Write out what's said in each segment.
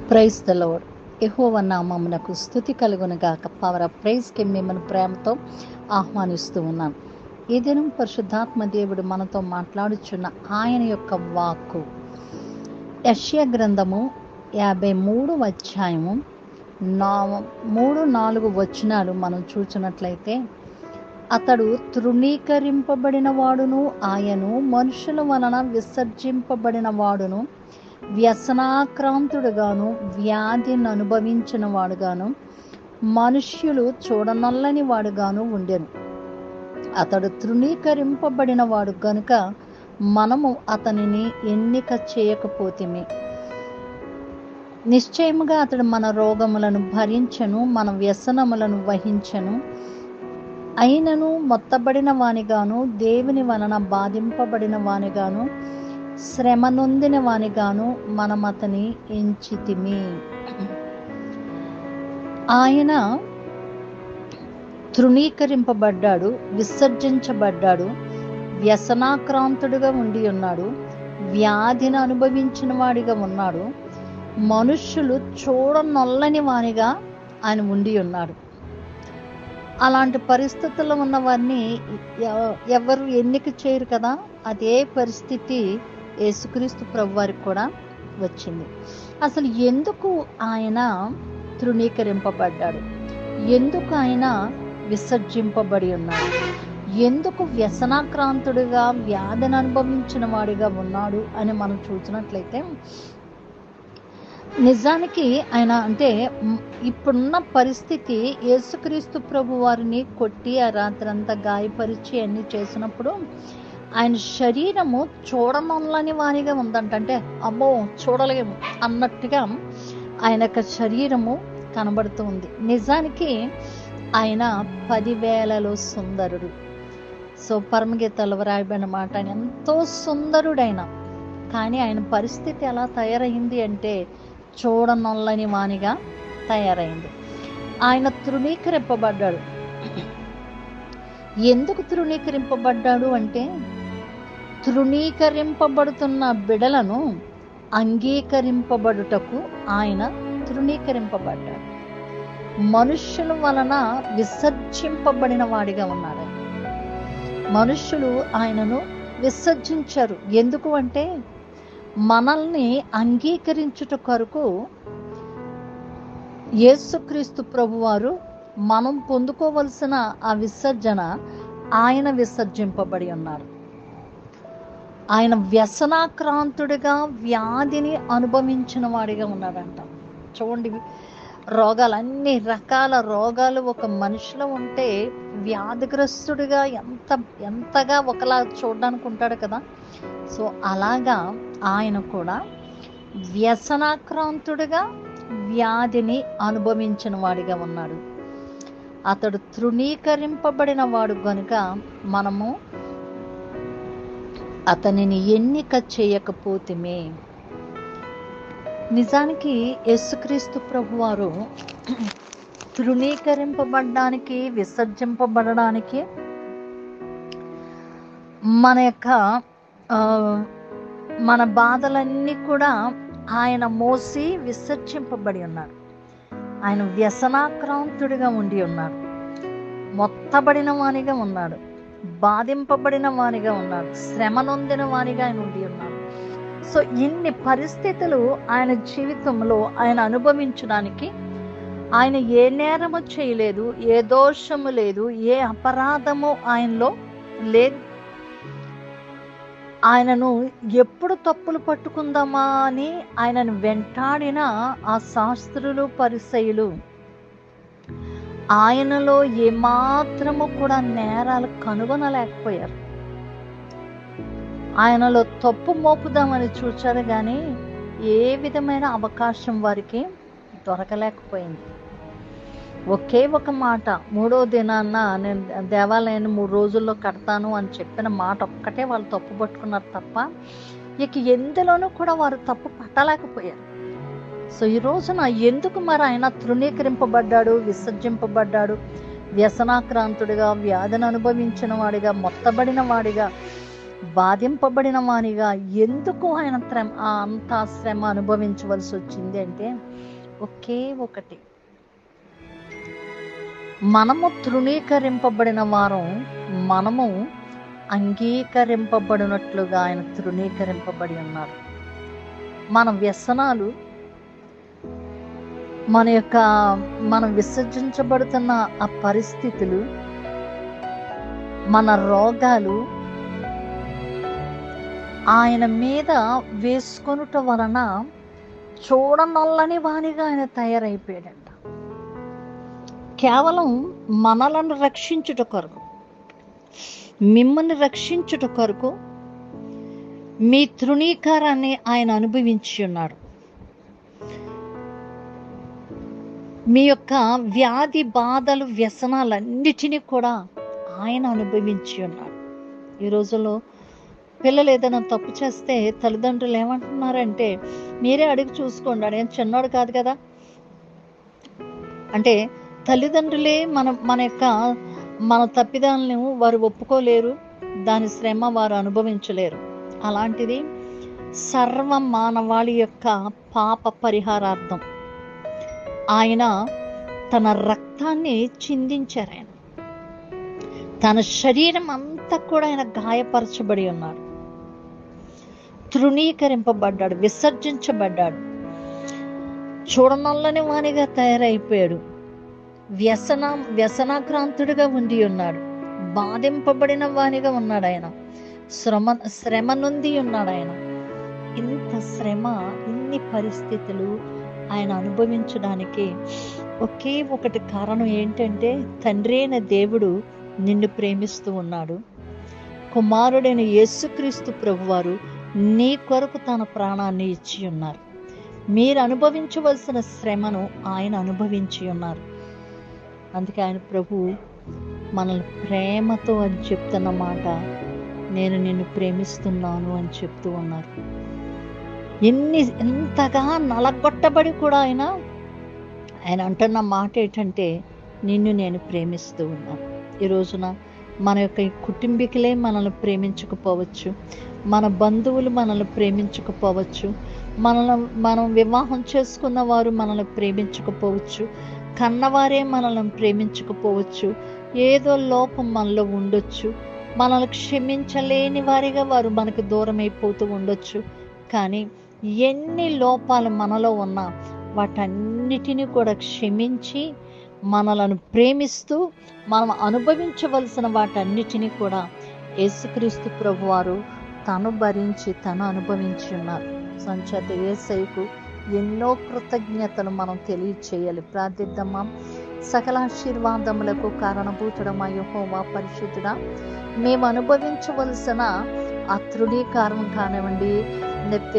Praise the load యెహోవ నామమునకు స్థుతి కలుగునుగాక పవర్ ఆఫ్ ప్రైజ్కి మిమ్మల్ని ప్రేమతో ఆహ్వానిస్తూ ఉన్నాను ఈ దినం పరిశుద్ధాత్మ దేవుడు మనతో మాట్లాడుచున్న ఆయన యొక్క వాక్కు యష్య గ్రంథము యాభై మూడు అధ్యాయము నా మూడు నాలుగు వచనాలు మనం చూసినట్లయితే అతడు తృణీకరింపబడిన వాడును ఆయను మనుషుల వలన విసర్జింపబడిన వాడును వ్యసనాక్రాంతుడుగాను వ్యాధిని అనుభవించిన వాడుగాను మనుష్యులు చూడనల్లని వాడుగాను ఉండెను అతడు తృణీకరింపబడిన వాడు గనుక మనము అతనిని ఎన్నిక చేయకపోతేమి నిశ్చయముగా అతడు మన రోగములను భరించను మన వ్యసనములను వహించను అయినను మొత్తబడిన వానిగాను దేవుని వలన బాధింపబడిన వానిగాను శ్రమ నొందిన వానిగాను మనం అతని ఎంచితిమి ఆయన తృణీకరింపబడ్డాడు విసర్జించబడ్డాడు వ్యసనాక్రాంతుడుగా ఉండి ఉన్నాడు వ్యాధిని అనుభవించిన వాడిగా ఉన్నాడు మనుష్యులు చూడనొల్లని వానిగా ఆయన ఉండి ఉన్నాడు అలాంటి పరిస్థితుల్లో ఉన్న వారిని ఎ- ఎవరు ఎన్నిక చేయరు కదా అదే పరిస్థితి యేసుక్రీస్తు ప్రభు వారికి కూడా వచ్చింది అసలు ఎందుకు ఆయన తృణీకరింపబడ్డాడు ఎందుకు ఆయన విసర్జింపబడి ఉన్నాడు ఎందుకు వ్యసనాక్రాంతుడిగా వ్యాధిని అనుభవించిన వాడిగా ఉన్నాడు అని మనం చూసినట్లయితే నిజానికి ఆయన అంటే మ్, ఇప్పుడున్న పరిస్థితి యేసుక్రీస్తు ప్రభు వారిని కొట్టి ఆ రాత్రంతా గాయపరిచి అన్ని చేసినప్పుడు ఆయన శరీరము చూడనొల్లని వారిగా ఉందంట అంటే అమ్మో చూడలేము అన్నట్టుగా ఆయన యొక్క శరీరము కనబడుతూ ఉంది నిజానికి ఆయన పదివేలలో సుందరుడు సో పరమగీతలు వ్రాయబడిన మాట ఆయన ఎంతో సుందరుడైన కానీ ఆయన పరిస్థితి ఎలా తయారైంది అంటే చూడనొల్లని వానిగా తయారైంది ఆయన తృణీకరింపబడ్డాడు ఎందుకు తృణీకరింపబడ్డాడు అంటే తృణీకరింపబడుతున్న బిడలను అంగీకరింపబడుటకు ఆయన తృణీకరింపబడ్డాడు మనుష్యుల వలన విసర్జింపబడిన వాడిగా ఉన్నాడు ఆయన. మనుష్యులు ఆయనను విసర్జించారు ఎందుకు అంటే మనల్ని అంగీకరించుట కొరకు యేసుక్రీస్తు ప్రభువారు మనం పొందుకోవలసిన ఆ విసర్జన ఆయన విసర్జింపబడి ఉన్నాడు ఆయన వ్యసనాక్రాంతుడిగా వ్యాధిని అనుభవించిన వాడిగా ఉన్నాడంట చూడండి రోగాలు అన్ని రకాల రోగాలు ఒక మనిషిలో ఉంటే వ్యాధిగ్రస్తుడిగా ఎంత ఎంతగా ఒకలా చూడడానికి ఉంటాడు కదా సో అలాగా ఆయన కూడా వ్యసనాక్రాంతుడిగా వ్యాధిని అనుభవించిన వాడిగా ఉన్నాడు అతడు తృణీకరింపబడిన వాడు గనుక మనము అతనిని ఎన్నిక చేయకపోతేమే నిజానికి యేసుక్రీస్తు ప్రభువారు తృణీకరింపబడడానికి విసర్జింపబడడానికి మన యొక్క ఆ, మన బాధలన్నీ కూడా ఆయన మోసి విసర్జింపబడి ఉన్నాడు ఆయన వ్యసనాక్రాంతుడిగా ఉండి ఉన్నాడు మొత్తబడిన వానిగా ఉన్నాడు బాధింపబడిన వానిగా ఉన్నాడు శ్రమ నొందిన వానిగా ఆయన ఉండి ఉన్నాడు సో ఇన్ని పరిస్థితులు ఆయన జీవితంలో ఆయన అనుభవించడానికి ఆయన ఏ నేరము చేయలేదు ఏ దోషము లేదు ఏ అపరాధము ఆయనలో లేదు ఆయనను ఎప్పుడు తప్పులు పట్టుకుందామా అని ఆయనను వెంటాడిన ఆ శాస్త్రులు పరిసయులు ఆయనలో ఏమాత్రము కూడా నేరాలు కనుగొనలేకపోయారు ఆయనలో తప్పు మోపుదామని చూచారు కానీ ఏ విధమైన అవకాశం వారికి దొరకలేకపోయింది ఒకే ఒక మాట మూడో దినాన్న నేను దేవాలయాన్ని మూడు రోజుల్లో కడతాను అని చెప్పిన మాట ఒక్కటే వాళ్ళు తప్పు పట్టుకున్నారు తప్ప ఇక ఎందులోనూ కూడా వారు తప్పు పట్టలేకపోయారు సో ఈ రోజున ఎందుకు మరి ఆయన తృణీకరింపబడ్డాడు విసర్జింపబడ్డాడు వ్యసనాక్రాంతుడిగా వ్యాధిని అనుభవించిన వాడిగా మొత్తబడిన వాడిగా బాధింపబడిన వానిగా ఎందుకు ఆయన శ్రమ ఆ అంత శ్రమ అనుభవించవలసి వచ్చింది అంటే ఒకే ఒకటి మనము తృణీకరింపబడిన వారం మనము అంగీకరింపబడినట్లుగా ఆయన తృణీకరింపబడి ఉన్నారు మన వ్యసనాలు మన యొక్క మనం విసర్జించబడుతున్న ఆ పరిస్థితులు మన రోగాలు ఆయన మీద వేసుకొనుట వలన చూడనల్లని వానిగా ఆయన తయారైపోయాడంట కేవలం మనలను రక్షించుట కొరకు మిమ్మల్ని రక్షించుట కొరకు మీ తృణీకారాన్ని ఆయన అనుభవించి ఉన్నాడు మీ యొక్క వ్యాధి బాధలు వ్యసనాలన్నిటినీ కూడా ఆయన అనుభవించి ఉన్నాడు ఈ రోజుల్లో పిల్లలు ఏదైనా తప్పు చేస్తే తల్లిదండ్రులు ఏమంటున్నారంటే మీరే అడిగి చూసుకోండి అదేం చిన్నోడు కాదు కదా అంటే తల్లిదండ్రులే మన మన యొక్క మన తప్పిదాలను వారు ఒప్పుకోలేరు దాని శ్రమ వారు అనుభవించలేరు అలాంటిది సర్వ మానవాళి యొక్క పాప పరిహారార్థం ఆయన తన రక్తాన్ని చిందించారు ఆయన తన శరీరం అంతా కూడా ఆయన గాయపరచబడి ఉన్నాడు తృణీకరింపబడ్డాడు విసర్జించబడ్డాడు చూడనల్లని వానిగా తయారైపోయాడు వ్యసన వ్యసనాక్రాంతుడిగా ఉండి ఉన్నాడు బాధింపబడిన వానిగా ఉన్నాడు ఆయన శ్రమ శ్రమ నొంది ఉన్నాడు ఆయన ఇంత శ్రమ ఇన్ని పరిస్థితులు ఆయన అనుభవించడానికి ఒకే ఒకటి కారణం ఏంటంటే తండ్రి అయిన దేవుడు నిన్ను ప్రేమిస్తూ ఉన్నాడు కుమారుడైన యేసుక్రీస్తు ప్రభువారు నీ కొరకు తన ప్రాణాన్ని ఇచ్చి ఉన్నారు మీరు అనుభవించవలసిన శ్రమను ఆయన అనుభవించి ఉన్నారు అందుకే ఆయన ప్రభు మనల్ని ప్రేమతో అని చెప్తున్న మాట నేను నిన్ను ప్రేమిస్తున్నాను అని చెప్తూ ఉన్నారు ఎన్ని ఎంతగా నలగొట్టబడి కూడా ఆయన ఆయన అంటున్న మాట ఏంటంటే నిన్ను నేను ప్రేమిస్తూ ఉన్నాను ఈ రోజున మన యొక్క ఈ కుటుంబీకులే మనల్ని ప్రేమించకపోవచ్చు మన బంధువులు మనల్ని ప్రేమించకపోవచ్చు మనల్ని మనం వివాహం చేసుకున్న వారు మనల్ని ప్రేమించకపోవచ్చు కన్నవారే మనల్ని ప్రేమించకపోవచ్చు ఏదో లోపం మనలో ఉండొచ్చు మనల్ని క్షమించలేని వారిగా వారు మనకు దూరం అయిపోతూ ఉండొచ్చు కానీ ఎన్ని లోపాలు మనలో ఉన్నా వాటన్నిటిని కూడా క్షమించి మనలను ప్రేమిస్తూ మనం అనుభవించవలసిన వాటన్నిటిని కూడా యేసుక్రీస్తు ప్రభువారు తను భరించి తను అనుభవించి ఉన్నారు సంచేత ఏసైకు ఎన్నో కృతజ్ఞతలు మనం తెలియచేయాలి ప్రార్థిద్దామా సకల ఆశీర్వాదములకు కారణభూతుడమా యెహోవా పరిశుద్ధుడా మేము అనుభవించవలసిన ఆ తృణీకారం కానివ్వండి లేకపోతే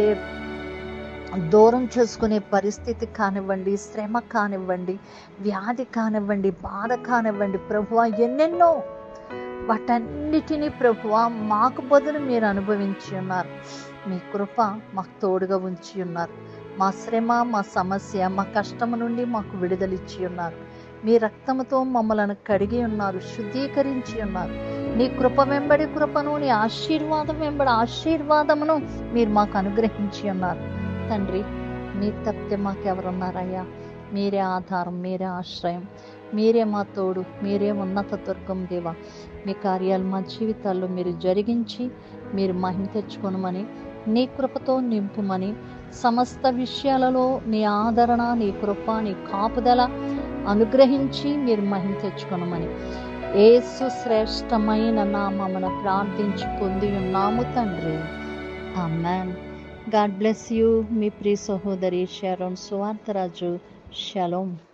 దూరం చేసుకునే పరిస్థితి కానివ్వండి శ్రమ కానివ్వండి వ్యాధి కానివ్వండి బాధ కానివ్వండి ప్రభువ ఎన్నెన్నో వాటన్నిటినీ ప్రభువ మాకు బదులు మీరు అనుభవించి ఉన్నారు మీ కృప మాకు తోడుగా ఉంచి ఉన్నారు మా శ్రమ మా సమస్య మా కష్టము నుండి మాకు విడుదలిచ్చి ఉన్నారు మీ రక్తముతో మమ్మలను కడిగి ఉన్నారు శుద్ధీకరించి ఉన్నారు నీ కృప వెంబడి కృపను నీ ఆశీర్వాదం వెంబడి ఆశీర్వాదమును మీరు మాకు అనుగ్రహించి ఉన్నారు తండ్రి మీ తప్పితే మాకెవరున్నారయ్యా మీరే ఆధారం మీరే ఆశ్రయం మీరే మా తోడు మీరే ఉన్నత దుర్గం దేవా మీ కార్యాలు మా జీవితాల్లో మీరు జరిగించి మీరు మహిమ తెచ్చుకొనమని నీ కృపతో నింపుమని సమస్త విషయాలలో నీ ఆదరణ నీ కృప నీ కాపుదల అనుగ్రహించి మీరు మహిమ తెచ్చుకొనమని ఏసు శ్రేష్టమైన నామమున ప్రార్థించి పొంది ఉన్నాము తండ్రి ఆమెన్ గాడ్ బ్లెస్ యూ మీ ప్రియ సహోదరి షారోన్ సువార్తరాజు షలోమ్